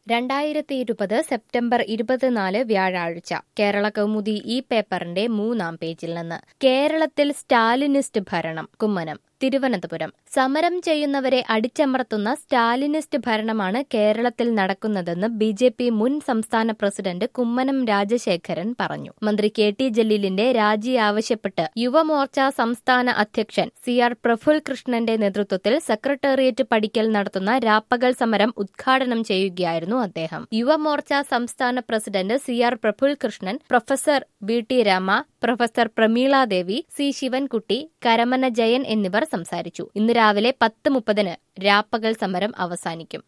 രണ്ടായിരത്തി ഇരുപത് സെപ്റ്റംബർ ഇരുപത്തിനാല് വ്യാഴാഴ്ച കേരള കൗമുദി ഈ പേപ്പറിന്റെ മൂന്നാം പേജിൽ നിന്ന് കേരളത്തിൽ സ്റ്റാലിനിസ്റ്റ് ഭരണം കുമ്മനം തിരുവനന്തപുരം സമരം ചെയ്യുന്നവരെ അടിച്ചമർത്തുന്ന സ്റ്റാലിനിസ്റ്റ് ഭരണമാണ് കേരളത്തിൽ നടക്കുന്നതെന്ന് ബി ജെ പി മുൻ സംസ്ഥാന പ്രസിഡന്റ് കുമ്മനം രാജശേഖരൻ പറഞ്ഞു മന്ത്രി കെ ടി ജലീലിന്റെ രാജി ആവശ്യപ്പെട്ട് യുവമോർച്ച സംസ്ഥാന അധ്യക്ഷൻ സി ആർ പ്രഫുൽ കൃഷ്ണന്റെ നേതൃത്വത്തിൽ സെക്രട്ടേറിയറ്റ് പടിക്കൽ നടത്തുന്ന രാപ്പകൽ സമരം ഉദ്ഘാടനം ചെയ്യുകയായിരുന്നു അദ്ദേഹം യുവമോർച്ച സംസ്ഥാന president C R Praful Krishnan professor V T Rema professor Prameeladevi C Sivankutty Karamana Jayan എന്നിവർ സംസാരിച്ചു ഇന്ന് രാവിലെ പത്ത് മുപ്പതിന് രാപ്പകൽ സമരം അവസാനിക്കും